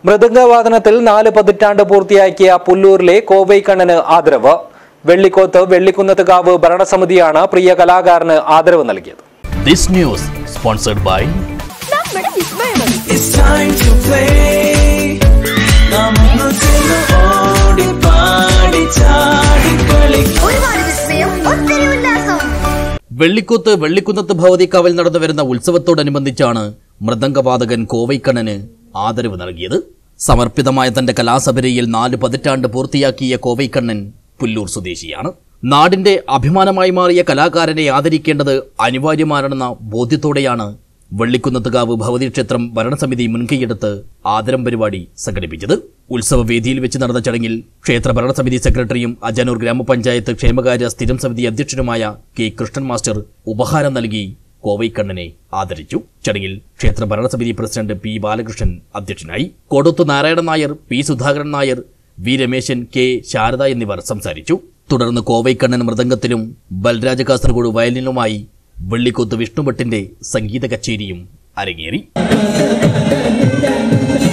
മൃദംഗവാദനത്തിൽ നാല് പതിറ്റാണ്ട് പൂർത്തിയാക്കിയ പുല്ലൂരിലെ കോവൈക്കണ്ണന് ആദരവ് വെള്ളിക്കോത്ത് വെള്ളിക്കുന്നത്തുകാവ് ഭരണസമിതിയാണ് പ്രിയ കലാകാരന് ആദരവ് നൽകിയത് This news sponsored by നമ്മുടെ വിസ്മയമതി It's time to play. നമ്മൾ ചെന്ന് ഓടി പാടി ചാടി കളിക്കും ഒരുപാട് വിസ്മയം ഒത്തിരി ഉല്ലാസം വെള്ളിക്കുത്ത് വെള്ളിക്കുന്നത്ത് ഭഗവതിക്കാവിൽ നടന്നു വരുന്ന ഉത്സവത്തോടനുബന്ധിച്ചാണ് മൃദംഗവാദകൻ കോവൈക്കണ്ണന് ആദരവ് നൽകിയത് സമർപ്പിതമായ തന്റെ കലാസബരിയിൽ നാല് പതിറ്റാണ്ട് പൂർത്തിയാക്കിയ കോവൈക്കണ്ണൻ പുല്ലൂർ സ്വദേശിയാണ് നാടിന്റെ അഭിമാനമായി മാറിയ കലാകാരനെ ആദരിക്കേണ്ടത് അനിവാര്യമാണെന്ന ബോധ്യത്തോടെയാണ് വെള്ളിക്കുന്നത്തുകാവ് ഭഗവതി ക്ഷേത്രം ഭരണസമിതി മുൻകൈയെടുത്ത് ആദരം പരിപാടി സംഘടിപ്പിച്ചത് ഉത്സവ വേദിയിൽ വെച്ച് നടന്ന ചടങ്ങിൽ ക്ഷേത്ര ഭരണസമിതി സെക്രട്ടറിയും അജാനൂർ ഗ്രാമപഞ്ചായത്ത് ക്ഷേമകാര്യ സ്ഥിരം സമിതി അധ്യക്ഷനുമായ കെ കൃഷ്ണൻ മാസ്റ്റർ ഉപഹാരം നൽകി കോവൈക്കണ്ണനെ ആദരിച്ചു ചടങ്ങിൽ ക്ഷേത്ര ഭരണസമിതി പ്രസിഡന്റ് പി ബാലകൃഷ്ണൻ അധ്യക്ഷനായി Kodoth Narayanan Nair P Sudhakaran Nair V Rameshan K Sharada എന്നിവർ സംസാരിച്ചു തുടർന്ന് കോവൈക്കണ്ണൻ മൃദംഗത്തിലും ബൽരാജ കാസർഗോഡ് വയലിനുമായി വെള്ളിക്കൊത്ത് വിഷ്ണുഭട്ടിന്റെ സംഗീത കച്ചേരിയും അരങ്ങേറി